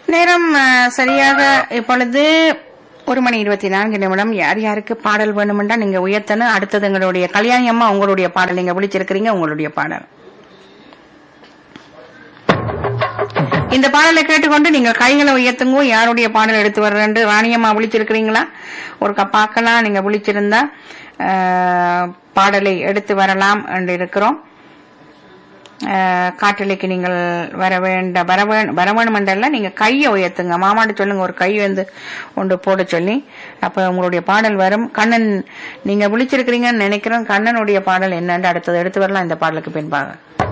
நேரம் அஹ், சரியாக இப்பொழுது ஒரு மணி இருபத்தி நான்கு நிமிடம் யார் யாருக்கு பாடல் வேணுமெண்டா நீங்க உயர்த்தணும் அடுத்தது எங்களுடைய கல்யாணி அம்மா உங்களுடைய பாடல் நீங்க விழிச்சிருக்கிறீங்க உங்களுடைய பாடல் இந்த பாடலை கேட்டுக்கொண்டு நீங்க கைகளை உயர்த்துங்க யாருடைய பாடல் எடுத்து வர்றேன் ராணியம்மா விழிச்சிருக்கிறீங்களா ஒரு பார்க்கலாம் நீங்க விழிச்சிருந்தா அஹ், பாடலை எடுத்து வரலாம் என்று இருக்கிறோம் அஹ், காற்றலைக்கு நீங்கள் வர வேண்ட வர வே- வர வேணுமென்றல்ல நீங்க கையை உயர்த்துங்க மாமாட்டு சொல்லுங்க ஒரு கை வந்து ஒன்று போட சொல்லி அப்ப உங்களுடைய பாடல் வரும் கண்ணன் நீங்க விழிச்சிருக்கிறீங்கன்னு நினைக்கிறேன் கண்ணனுடைய பாடல் என்னன்னு அடுத்தது எடுத்து வரலாம் இந்த பாடலுக்கு பின்பாக